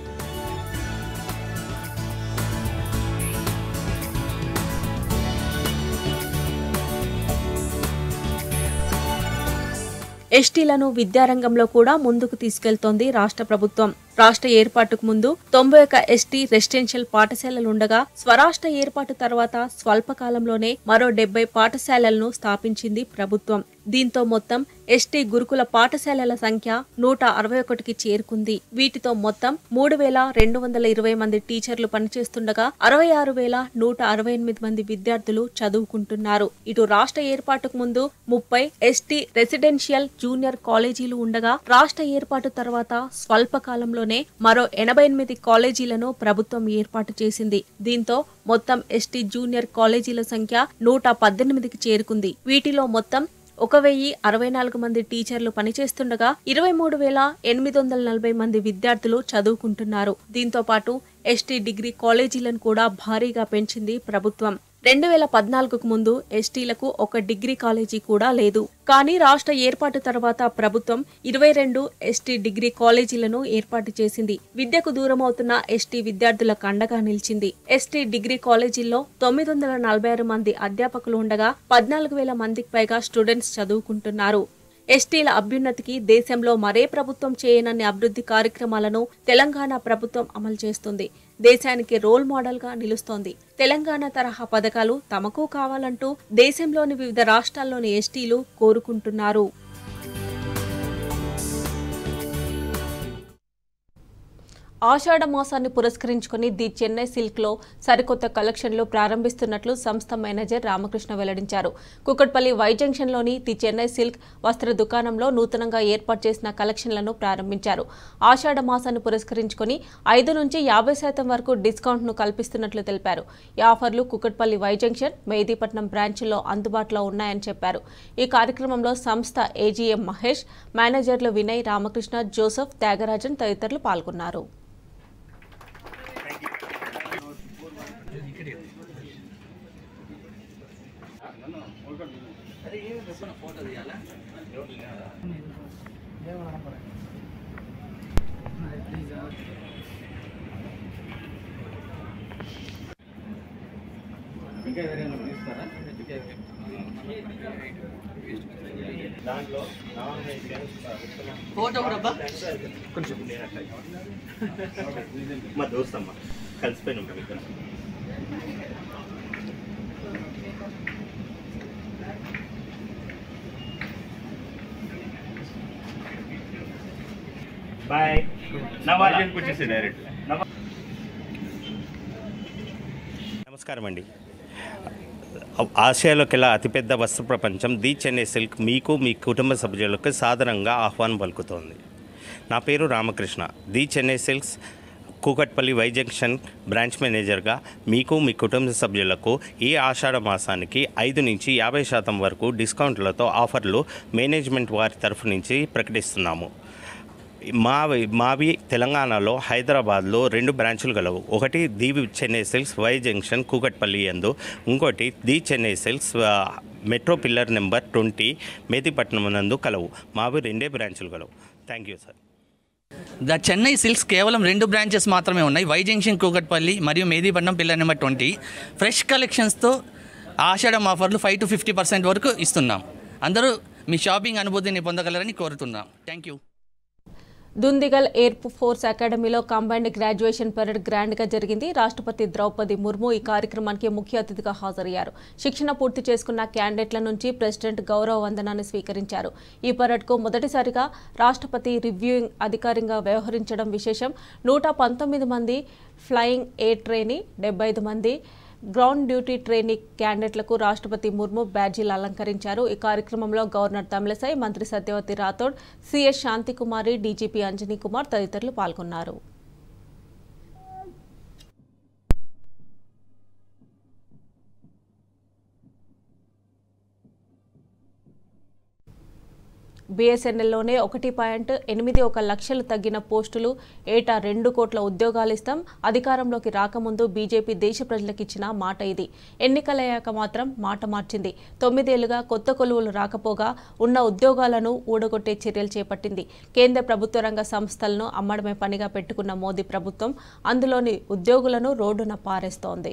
ఎస్టీలను విద్యారంగంలో కూడా ముందుకు తీసుకెళ్తోంది రాష్ట్ర ప్రభుత్వం రాష్ట్ర ఏర్పాటుకు ముందు తొంభై ఒక ఎస్టీ రెసిడెన్షియల్ పాఠశాలలు ఉండగా స్వరాష్ట్ర ఏర్పాటు తర్వాత స్వల్పకాలంలోనే మరో డెబ్బై పాఠశాలలను స్థాపించింది ప్రభుత్వం దీంతో మొత్తం ఎస్టీ గురుకుల పాఠశాలల సంఖ్య నూట అరవై ఒకటికి చేరుకుంది వీటితో మొత్తం మూడు వేల రెండు వందల ఇరవై మంది టీచర్లు పనిచేస్తుండగా అరవై ఆరు వేల నూట అరవై ఎనిమిది మంది విద్యార్థులు చదువుకుంటున్నారు ఇటు రాష్ట్ర ఏర్పాటుకు ముందు ముప్పై ఎస్టీ రెసిడెన్షియల్ జూనియర్ కాలేజీలు ఉండగా రాష్ట్ర ఏర్పాటు తర్వాత స్వల్ప కాలంలోనే మరో ఎనభై ఎనిమిది కాలేజీలను ప్రభుత్వం ఏర్పాటు చేసింది దీంతో మొత్తం ఎస్టీ జూనియర్ కాలేజీల సంఖ్య నూట పద్దెనిమిదికి చేరుకుంది వీటిలో మొత్తం ఒక వెయ్యి అరవై నాలుగు మంది టీచర్లు పనిచేస్తుండగా ఇరవై మూడు వేల ఎనిమిది వందల నలభై మంది విద్యార్థులు చదువుకుంటున్నారు దీంతో పాటు ఎస్టీ డిగ్రీ కాలేజీలను కూడా భారీగా పెంచింది ప్రభుత్వం రెండు వేల పద్నాలుగుకు ముందు ఎస్టీలకు ఒక డిగ్రీ కాలేజీ కూడా లేదు కానీ రాష్ట్ర ఏర్పాటు తర్వాత ప్రభుత్వం ఇరవై రెండు ఎస్టీ డిగ్రీ కాలేజీలను ఏర్పాటు చేసింది విద్యకు దూరమవుతున్న ఎస్టీ విద్యార్థులకు అండగా నిలిచింది ఎస్టీ డిగ్రీ కాలేజీల్లో తొమ్మిది వందల నలభై ఆరు మంది అధ్యాపకులు ఉండగా పద్నాలుగు వేల మందికి పైగా స్టూడెంట్స్ చదువుకుంటున్నారు ఎస్టీల అభ్యున్నతికి దేశంలో మరే ప్రభుత్వం చేయనన్ని అభివృద్ధి కార్యక్రమాలను తెలంగాణ ప్రభుత్వం అమలు చేస్తుంది దేశానికి రోల్ మోడల్ గా నిలుస్తోంది తెలంగాణ తరహా పథకాలు తమకు కావాలంటూ దేశంలోని వివిధ రాష్ట్రాల్లోని ఎస్టీలు కోరుకుంటున్నారు ఆషాఢ మాసాన్ని పురస్కరించుకుని ది చెన్నై సిల్క్ లో సరికొత్త కలెక్షన్లు ప్రారంభిస్తున్నట్లు సంస్థ మేనేజర్ రామకృష్ణ వెల్లడించారు కుక్కట్పల్లి వై జంక్షన్ లోని ది చెన్నై సిల్క్ వస్త్ర దుకాణంలో నూతనంగా ఏర్పాటు చేసిన కలెక్షన్లను ప్రారంభించారు ఆషాఢ మాసాన్ని పురస్కరించుకుని ఐదు నుంచి యాభై శాతం వరకు డిస్కౌంట్ ను కల్పిస్తున్నట్లు తెలిపారు ఈ ఆఫర్లు కుక్కట్పల్లి వై జంక్షన్ మెహదీపట్నం బ్రాంచ్లో అందుబాటులో ఉన్నాయని చెప్పారు ఈ కార్యక్రమంలో సంస్థ ఏజీఎం మహేష్ మేనేజర్లు వినయ్ రామకృష్ణ జోసెఫ్ త్యాగరాజన్ తదితరులు పాల్గొన్నారు మా దోస్త్ అమ్మ కలిసిపోయినాం మేము ఇక్కడ బాయ్ నవాజన్కి వచ్చేసి డైరెక్ట్ నమస్కారం అండి ఆసియాలోకెల్లా అతిపెద్ద వస్త్ర ప్రపంచం ది చెన్నై సిల్క్ మీకు మీ కుటుంబ సభ్యులకు సాధారణంగా ఆహ్వానం పలుకుతోంది నా పేరు Ramakrishna the Chennai silks Kukatpally Y junction branch మేనేజర్గా మీకు మీ కుటుంబ సభ్యులకు ఈ ఆషాఢ మాసానికి ఐదు నుంచి యాభై శాతం వరకు డిస్కౌంట్లతో ఆఫర్లు మేనేజ్మెంట్ వారి తరఫు నుంచి ప్రకటిస్తున్నాము మావి మావి తెలంగాణలో హైదరాబాద్లో రెండు బ్రాంచులు గలవు ఒకటి the Chennai silks Y junction Kukatpally యందు ఇంకోటి ది చెన్నై సిల్క్స్ ఆ, metro pillar number twenty Mehdipatnam నందు కలవు మావి రెండే బ్రాంచులు గలవు thank you sir the Chennai silks కేవలం రెండు బ్రాంచెస్ మాత్రమే ఉన్నాయి వై జంక్షన్ కూకట్పల్లి మరియు Mehdipatnam pillar number twenty fresh కలెక్షన్స్తో ఆషాఢం ఆఫర్లు ఫైవ్ టు ఫిఫ్టీ పర్సెంట్ వరకు ఇస్తున్నాం అందరూ మీ షాపింగ్ అనుభూతిని పొందగలరని కోరుతున్నాం thank you Dundigal air force అకాడమీలో కంబైన్డ్ గ్రాడ్యుయేషన్ పరేడ్ గ్రాండ్ గా జరిగింది రాష్ట్రపతి ద్రౌపది ముర్ము ఈ కార్యక్రమానికి ముఖ్య అతిథిగా హాజరయ్యారు శిక్షణ పూర్తి చేసుకున్న క్యాండిడేట్ల నుంచి ప్రెసిడెంట్ గౌరవ వందనాన్ని స్వీకరించారు ఈ పరేడ్కు మొదటిసారిగా రాష్ట్రపతి రివ్యూయింగ్ అధికారిగా వ్యవహరించడం విశేషం నూట పంతొమ్మిది మంది ఫ్లయింగ్ ఎయిర్ ట్రైనీ డెబ్బై ఐదు మంది గ్రౌండ్ డ్యూటీ ట్రైనింగ్ క్యాండిడేట్లకు రాష్ట్రపతి ముర్ము బ్యాడ్జీలు అలంకరించారు ఈ కార్యక్రమంలో గవర్నర్ తమిళసై మంత్రి సత్యవతి రాథోడ్ సిఎస్ శాంతికుమారి డీజీపీ అంజనీ కుమార్ తదితరులు పాల్గొన్నారు బీఎస్ఎన్ఎల్లోనే ఒకటి పాయింట్ ఎనిమిది ఒక లక్షలు తగ్గిన పోస్టులు ఏటా రెండు కోట్ల ఉద్యోగాలు ఇస్తాం అధికారంలోకి రాకముందు బీజేపీ దేశ ప్రజలకు ఇచ్చిన మాట ఇది ఎన్నికలయ్యాక మాత్రం మాట మార్చింది తొమ్మిదేళ్లుగా కొత్త కొలువులు రాకపోగా ఉన్న ఉద్యోగాలను ఊడగొట్టే చర్యలు చేపట్టింది కేంద్ర ప్రభుత్వ రంగ సంస్థలను అమ్మడమే పనిగా పెట్టుకున్న మోదీ ప్రభుత్వం అందులోని ఉద్యోగులను రోడ్డున పారేస్తోంది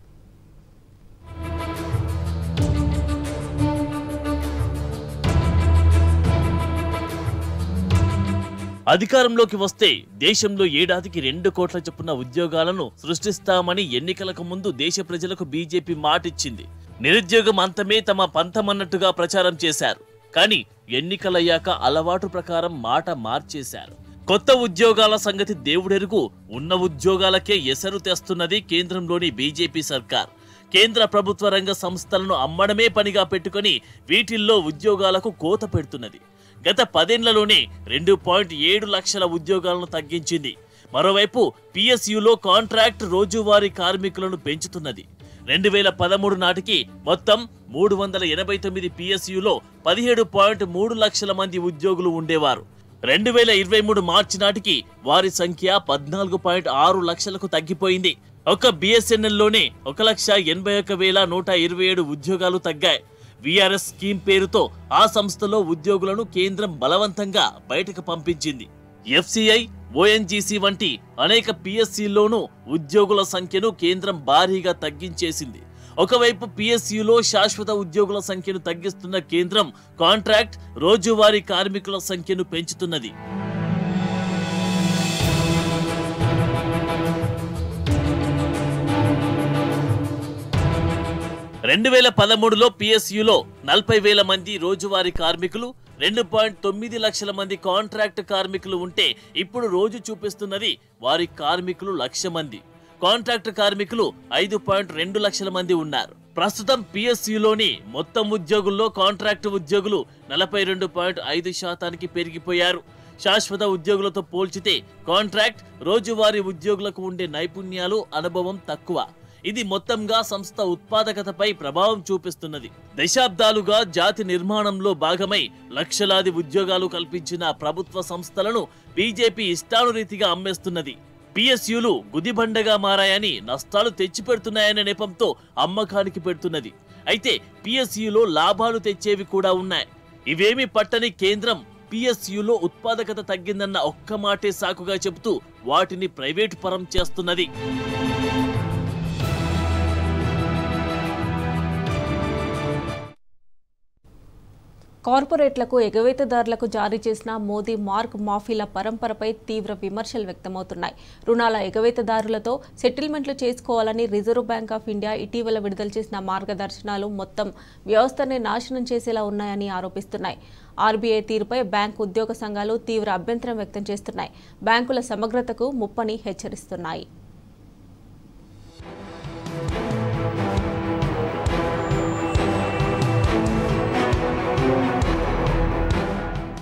అధికారంలోకి వస్తే దేశంలో ఏడాదికి రెండు కోట్ల చొప్పున ఉద్యోగాలను సృష్టిస్తామని ఎన్నికలకు ముందు దేశ ప్రజలకు బీజేపీ మాటిచ్చింది నిరుద్యోగం అంతమే తమ పంతమన్నట్టుగా ప్రచారం చేశారు కానీ ఎన్నికలయ్యాక అలవాటు ప్రకారం మాట మార్చేశారు కొత్త ఉద్యోగాల సంగతి దేవుడెరుగు ఉన్న ఉద్యోగాలకే ఎసరు తెస్తున్నది కేంద్రంలోని బీజేపీ సర్కార్ కేంద్ర ప్రభుత్వ రంగ సంస్థలను అమ్మడమే పనిగా పెట్టుకొని వీటిల్లో ఉద్యోగాలకు కోత పెడుతున్నది గత పదేళ్లలోనే రెండు పాయింట్ ఏడు లక్షల ఉద్యోగాలను తగ్గించింది మరోవైపు పిఎస్యులో కాంట్రాక్ట్ రోజువారీ కార్మికులను పెంచుతున్నది రెండు వేల పదమూడు నాటికి మొత్తం మూడు వందల ఎనభై తొమ్మిది పిఎస్యులో పదిహేడు పాయింట్ మూడు లక్షల మంది ఉద్యోగులు ఉండేవారు రెండు వేల ఇరవై మూడు మార్చి నాటికి వారి సంఖ్య పద్నాలుగు పాయింట్ ఆరు లక్షలకు తగ్గిపోయింది ఒక బిఎస్ఎన్ఎల్లోనే ఒక లక్ష ఎనభై ఒక వేల నూట ఇరవై ఏడు ఉద్యోగాలు తగ్గాయి విఆర్ఎస్ స్కీమ్ పేరుతో ఆ సంస్థలో ఉద్యోగులను కేంద్రం బలవంతంగా బయటకు పంపించింది ఎఫ్సిఐ ఓఎన్జీసీ వంటి అనేక పిఎస్సిలోనూ ఉద్యోగుల సంఖ్యను కేంద్రం భారీగా తగ్గించేసింది ఒకవైపు పిఎస్యులో శాశ్వత ఉద్యోగుల సంఖ్యను తగ్గిస్తున్న కేంద్రం కాంట్రాక్ట్ రోజువారీ కార్మికుల సంఖ్యను పెంచుతున్నది రెండు వేల పదమూడులో పిఎస్యులో నలభై వేల మంది రోజువారీ కార్మికులు రెండు పాయింట్ తొమ్మిది లక్షల మంది కాంట్రాక్ట్ కార్మికులు ఉంటే ఇప్పుడు రోజు చూపిస్తున్నది వారి కార్మికులు లక్ష మంది కాంట్రాక్ట్ కార్మికులు ఐదు పాయింట్ రెండు లక్షల మంది ఉన్నారు ప్రస్తుతం పిఎస్యులోని మొత్తం ఉద్యోగుల్లో కాంట్రాక్ట్ ఉద్యోగులు నలభై రెండు పాయింట్ ఐదు శాతానికి పెరిగిపోయారు శాశ్వత ఉద్యోగులతో పోల్చితే కాంట్రాక్ట్ రోజువారీ ఉద్యోగులకు ఉండే నైపుణ్యాలు అనుభవం తక్కువ ఇది మొత్తంగా సంస్థ ఉత్పాదకతపై ప్రభావం చూపిస్తున్నది దశాబ్దాలుగా జాతి నిర్మాణంలో భాగమై లక్షలాది ఉద్యోగాలు కల్పించిన ప్రభుత్వ సంస్థలను బీజేపీ ఇష్టానురీతిగా అమ్మేస్తున్నది పిఎస్యులు గుదిబండగా మారాయని నష్టాలు తెచ్చిపెడుతున్నాయనే నెపంతో అమ్మకానికి పెడుతున్నది అయితే పిఎస్యులో లాభాలు తెచ్చేవి కూడా ఉన్నాయి ఇవేమి పట్టని కేంద్రం పిఎస్యులో ఉత్పాదకత తగ్గిందన్న ఒక్క మాటే సాకుగా చెబుతూ వాటిని ప్రైవేటు పరం చేస్తున్నది కార్పొరేట్లకు ఎగవేతదారులకు జారీ చేసిన మోదీ మార్క్ మాఫీల పరంపరపై తీవ్ర విమర్శలు వ్యక్తమవుతున్నాయి రుణాల ఎగవేతదారులతో సెటిల్మెంట్లు చేసుకోవాలని రిజర్వ్ బ్యాంక్ ఆఫ్ ఇండియా ఇటీవల విడుదల చేసిన మార్గదర్శనాలు మొత్తం వ్యవస్థని నాశనం చేసేలా ఉన్నాయని ఆరోపిస్తున్నాయి ఆర్బీఐ తీరుపై బ్యాంకు ఉద్యోగ సంఘాలు తీవ్ర అభ్యంతరం వ్యక్తం చేస్తున్నాయి బ్యాంకుల సమగ్రతకు ముప్పని హెచ్చరిస్తున్నాయి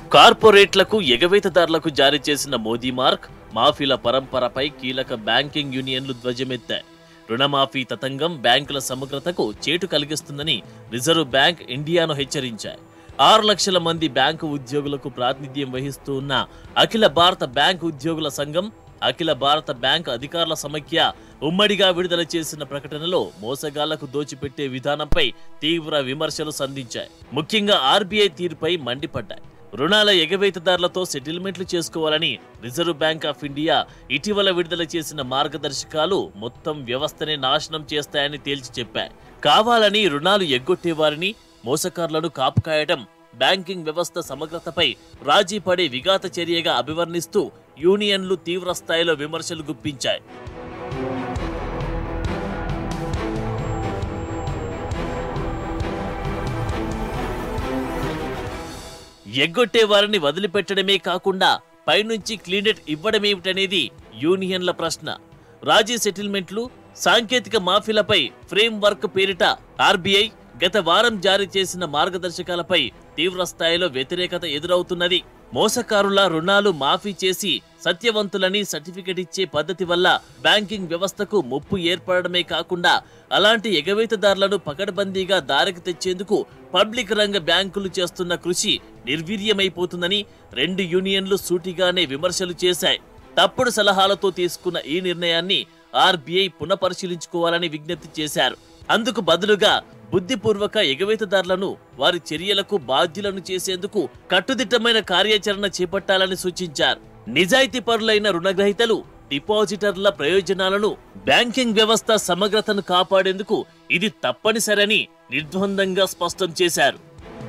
కార్పొరేట్లకు ఎగవేతదారులకు జారీ చేసిన మోదీ మార్క్ మాఫీల పరంపరపై కీలక బ్యాంకింగ్ యూనియన్లు ధ్వజమెత్తాయి రుణమాఫీ తతంగం బ్యాంకుల సమగ్రతకు చేటు కలిగిస్తుందని రిజర్వ్ బ్యాంక్ ఇండియాను హెచ్చరించాయి ఆరు లక్షల మంది బ్యాంకు ఉద్యోగులకు ప్రాతినిధ్యం వహిస్తూ ఉన్న అఖిల భారత బ్యాంక్ ఉద్యోగుల సంఘం అఖిల భారత బ్యాంక్ అధికారుల సమైక్య ఉమ్మడిగా విడుదల చేసిన ప్రకటనలో మోసగాళ్లకు దోచిపెట్టే విధానంపై తీవ్ర విమర్శలు సంధించాయి ముఖ్యంగా ఆర్బీఐ తీరుపై మండిపడ్డాయి రుణాల ఎగవేతదారులతో సెటిల్మెంట్లు చేసుకోవాలని రిజర్వ్ బ్యాంక్ ఆఫ్ ఇండియా ఇటీవల విడుదల చేసిన మార్గదర్శకాలు మొత్తం వ్యవస్థనే నాశనం చేస్తాయని తేల్చి చెప్పాయి కావాలని రుణాలు ఎగ్గొట్టేవారిని మోసకారులను కాపుకాయటం బ్యాంకింగ్ వ్యవస్థ సమగ్రతపై రాజీ పడే విఘాత చర్యగా అభివర్ణిస్తూ యూనియన్లు తీవ్ర స్థాయిలో విమర్శలు గుప్పించాయి ఎగ్గొట్టే వారిని వదిలిపెట్టడమే కాకుండా పైనుంచి క్లీనెట్ ఇవ్వడమేమిటనేది యూనియన్ల ప్రశ్న రాజీ సెటిల్మెంట్లు సాంకేతిక మాఫీలపై ఫ్రేమ్ వర్క్ పేరిట ఆర్బీఐ గత వారం జారీ చేసిన మార్గదర్శకాలపై తీవ్ర స్థాయిలో వ్యతిరేకత ఎదురవుతున్నది మోసకారుల రుణాలు మాఫీ చేసి సత్యవంతులని సర్టిఫికెట్ ఇచ్చే పద్ధతి వల్ల బ్యాంకింగ్ వ్యవస్థకు ముప్పు ఏర్పడమే కాకుండా అలాంటి ఎగవేతదారులను పకడ్బందీగా దారికి తెచ్చేందుకు పబ్లిక్ రంగ బ్యాంకులు చేస్తున్న కృషి నిర్వీర్యమైపోతుందని రెండు యూనియన్లు సూటిగానే విమర్శలు చేశాయి తప్పుడు సలహాలతో తీసుకున్న ఈ నిర్ణయాన్ని ఆర్బీఐ పునఃపరిశీలించుకోవాలని విజ్ఞప్తి చేశారు అందుకు బదులుగా బుద్ధిపూర్వక ఎగవేతదారులను వారి చర్యలకు బాధ్యులను చేసేందుకు కట్టుదిట్టమైన కార్యాచరణ చేపట్టాలని సూచించారు నిజాయితీ పరులైన రుణగ్రహీతలు డిపాజిటర్ల ప్రయోజనాలను బ్యాంకింగ్ వ్యవస్థ సమగ్రతను కాపాడేందుకు ఇది తప్పనిసరని నిర్ద్వందంగా స్పష్టం చేశారు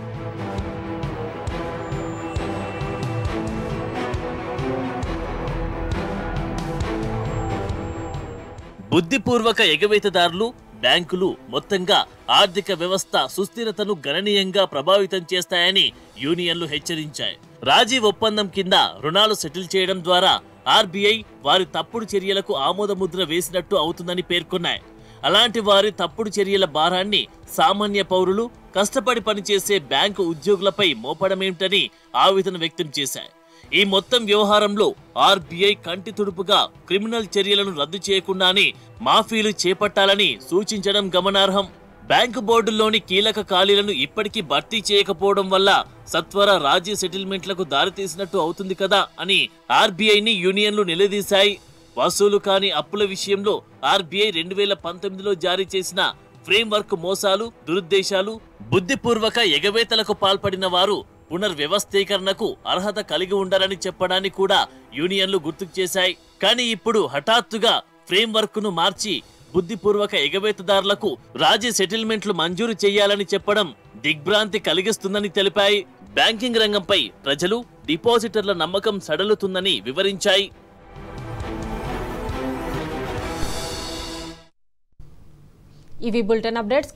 బుద్ధిపూర్వక ఎగవేతదారులు బ్యాంకులు మొత్తంగా ఆర్థిక వ్యవస్థ సుస్థిరతను గణనీయంగా ప్రభావితం చేస్తాయని యూనియన్లు హెచ్చరించాయి రాజీ ఒప్పందం కింద రుణాలు సెటిల్ చేయడం ద్వారా ఆర్బీఐ వారి తప్పుడు చర్యలకు ఆమోదముద్ర వేసినట్టు అవుతుందని పేర్కొన్నాయి అలాంటి వారి తప్పుడు చర్యల భారాన్ని సామాన్య పౌరులు కష్టపడి పనిచేసే బ్యాంకు ఉద్యోగులపై మోపడమేమిటని ఆవేదన వ్యక్తం చేశాయి ఈ మొత్తం వ్యవహారంలో ఆర్బీఐ కంటి తుడుపుగా క్రిమినల్ చర్యలను రద్దు చేయకుండానే మాఫీలు చేపట్టాలని సూచించడం గమనార్హం బ్యాంకు బోర్డుల్లోని కీలక ఖాళీలను ఇప్పటికీ భర్తీ చేయకపోవడం వల్ల సత్వర రాజీ సెటిల్మెంట్లకు దారితీసినట్టు అవుతుంది కదా అని ఆర్బీఐని యూనియన్లు నిలదీశాయి వసూలు కాని అప్పుల విషయంలో ఆర్బీఐ రెండు వేల పంతొమ్మిదిలో జారీ చేసిన ఫ్రేమ్వర్క్ మోసాలు దురుద్దేశాలు బుద్ధిపూర్వక ఎగవేతలకు పాల్పడిన వారు పునర్వ్యవస్థీకరణకు అర్హత కలిగి ఉండాలని చెప్పడాన్ని కూడా యూనియన్లు గుర్తుకు చేశాయి కానీ ఇప్పుడు హఠాత్తుగా ఫ్రేమ్వర్క్ ను మార్చి బుద్ధిపూర్వక ఎగవేతదారులకు రాజీ సెటిల్మెంట్లు మంజూరు చేయాలని చెప్పడం దిగ్భ్రాంతి కలిగిస్తుందని తెలిపాయి బ్యాంకింగ్ రంగంపై ప్రజలు డిపాజిటర్ల నమ్మకం సడలుతుందని వివరించాయి ఇవి బులెటిన్ అప్డేట్స్